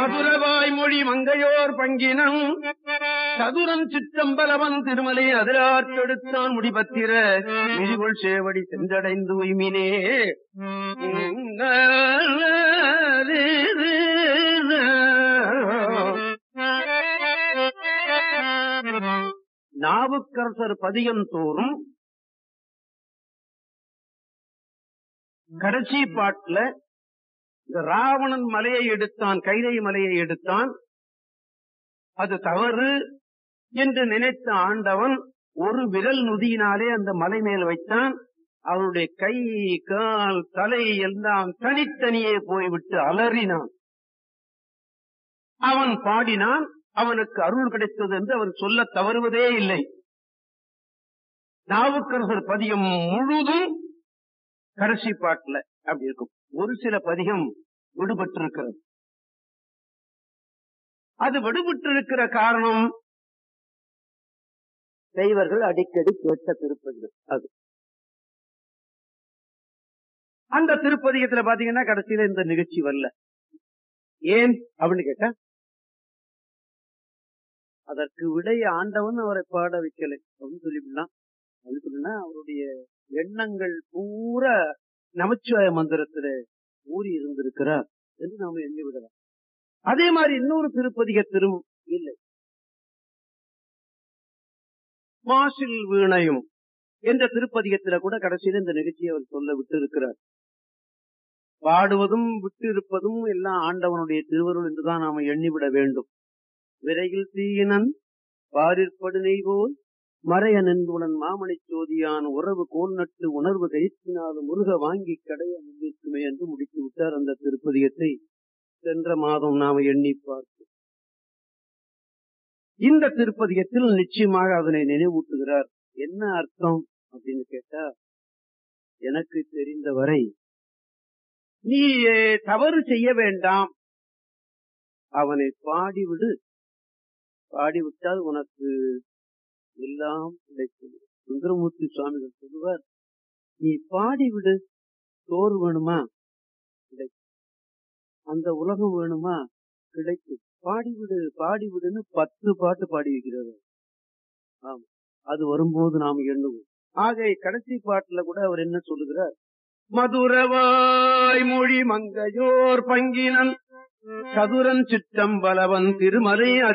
மதுரவாய் மொழி மங்கையோர் பங்கினம் சதுரன் சிற்றம்பலவன் திருமலை அதிராற்றெடுத்தான் முடிபத்திர மிதிகொள் சேவடி சென்றடைந்து உய்மினே நாவுக்கரசர் பதியம் தோறும் கடைசி பாட்டுல இந்த ராவணன் மலையை எடுத்தான் கைலை மலையை எடுத்தான் அது தவறு என்று நினைத்த ஆண்டவன் ஒரு விரல் நுதியினாலே அந்த மலை மேல் வைத்தான் அவனுடைய கை கால் தலை எல்லாம் தனித்தனியே போய்விட்டு அலறினான் அவன் பாடினான் அவனுக்கு அருள் கிடைத்தது என்று அவன் சொல்ல தவறுவதே இல்லை நாவுக்கரசர் பதியம் முழுதும் கடைசி பாட்டுல அப்படி இருக்கும் ஒரு சில பதிகம் விடுபட்டிருக்கிறது அது விடுபட்டிருக்கிற காரணம் தெய்வர்கள் அடிக்கடி கேட்ட திருப்பதிகள் அது அந்த திருப்பதிகத்துல பாத்தீங்கன்னா கடைசியில இந்த நிகழ்ச்சி வரல ஏன் அப்படின்னு கேட்டா அதற்கு விடை ஆண்டவன் அவரை பாட வைக்கலை அப்படின்னு சொல்லிவிடலாம் அது சொல்லுனா அவருடைய எண்ணங்கள் பூரா நமச்சிவாய மந்திரத்துல ஊறி இருந்திருக்கிறார் என்று நாம எண்ணி விடலாம் அதே மாதிரி இன்னொரு திருப்பதிகத்திலும் இல்லை மாசில் வீணையும் என்ற திருப்பதிகத்தில கூட கடைசியில இந்த நிகழ்ச்சியை அவர் சொல்ல விட்டு இருக்கிறார் பாடுவதும் விட்டு இருப்பதும் எல்லாம் ஆண்டவனுடைய திருவருள் என்றுதான் நாம எண்ணிவிட வேண்டும் விரைவில் தீயினன் பாரிற்படு நெய்வோல் மறைய நின்றுடன் மாமணி சோதியான் உறவு கோல் நட்டு உணர்வு கைத்தினாலும் முருக வாங்கி கடைய முன்னிற்குமே என்று முடித்து விட்டார் அந்த திருப்பதிகத்தை சென்ற மாதம் நாம எண்ணி பார்த்தோம் இந்த திருப்பதிகத்தில் நிச்சயமாக அதனை நினைவூட்டுகிறார் என்ன அர்த்தம் அப்படின்னு கேட்டா எனக்கு தெரிந்தவரை நீ தவறு செய்ய வேண்டாம் அவனை பாடிவிடு பாடிவிட்டால் உனக்கு எல்லாம் கிடைக்கும் சுந்தரமூர்த்தி சுவாமிகள் சொல்லுவார் நீ பாடிவிடு சோறு வேணுமா கிடைக்கும் அந்த உலகம் வேணுமா கிடைக்கும் பாடிவிடு பாடிவிடுன்னு பத்து பாட்டு பாடி வைக்கிறார் ஆமா அது வரும்போது நாம் எண்ணுவோம் ஆக கடைசி பாட்டுல கூட அவர் என்ன சொல்லுகிறார் மதுரவாய் மொழி மங்கையோர் பங்கினன் சதுரன் சிற்றம்பலவன் திருமலை